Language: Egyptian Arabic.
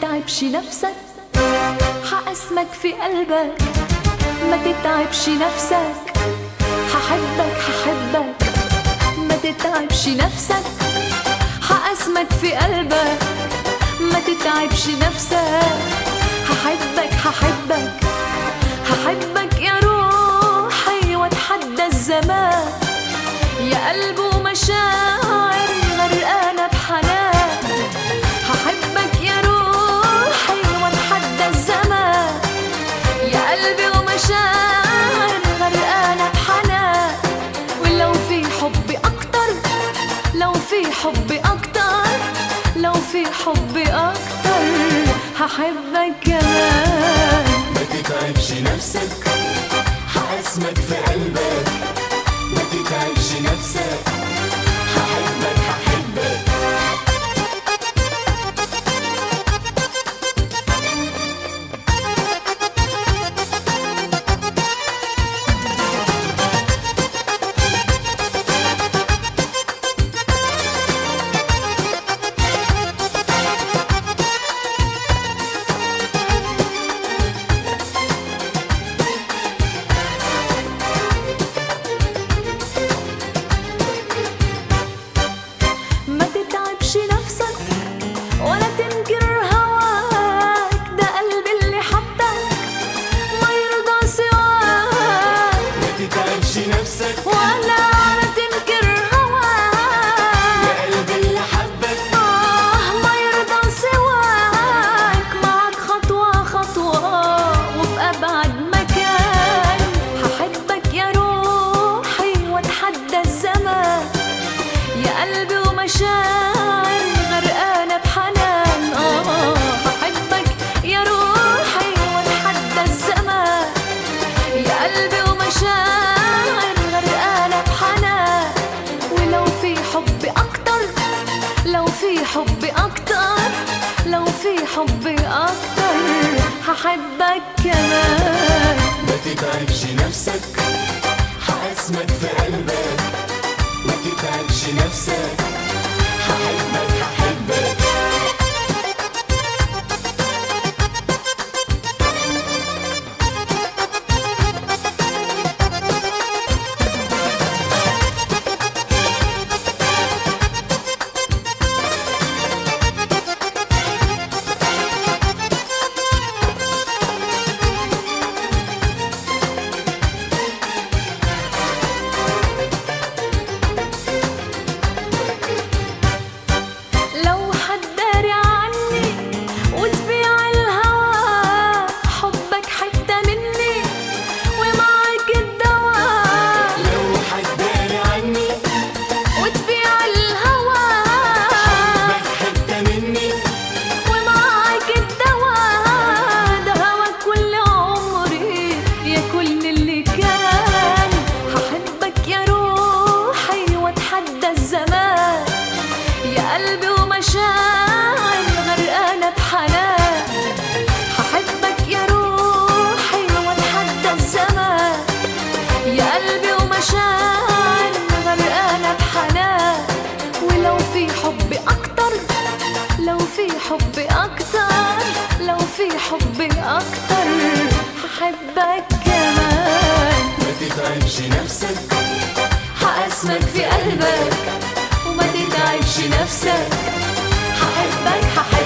تتعبش نفسك حقسمك في قلبك ما تتعبش نفسك ححبك ححبك ما تتعبش نفسك حقسمك في قلبك ما تتعبش نفسك ححبك ححبك ححبك يا روحي واتحدى الزمان يا قلب ومشاعر غرقانة بحنان هحبك يا روحي واتحدى الزمان يا قلبي ومشاعر غرقانة بحنان ولو في حب أكتر لو في حب أكتر لو في حب أكتر هحبك كمان ما تتعبش نفسك حقسمك في قلبك ما تتعبش نفسك هحبك هحبك ما تتعبش نفسك ولا تنكر هواك ده قلبي اللي حبك ما يرضى سواك ما تتعبش نفسك ولا تنكر هواك يا قلبي اللي حبك آه ما يرضى سواك معك خطوة خطوة وفي أبعد مكان هحبك يا روحي واتحدى الزمان يا قلبي ومشاعر غرقانة بحنان آه هحبك يا روحي واتحدى الزمان يا قلبي ومشاعر غرقانة بحنان ولو في حب أكتر لو في حب أكتر لو في حب أكتر هحبك كمان ما تتعبش نفسك حقسمك في قلبك ما تتعبش نفسك هحبك هحبك لو حتداري عني وتبيع الهوى حبك حتة مني ومعك الدواء لو حداري عني وتبيع الهوى بك حتة مني ومعك الدواء ده هواك كل عمري يا كل اللي كان هحبك يا روحي واتحدى الزمان يا قلبي ومشاعر غرقانة بحنان هحبك يا روحي واتحدى الزمان يا قلبي ومشاعر غرقانة بحنان ولو في حب أكتر لو في حب أكتر لو في حب أكتر هحبك كمان ما تتعبش نفسك حقسمك في قلبك وما تتعبش نفسك هحبك هحبك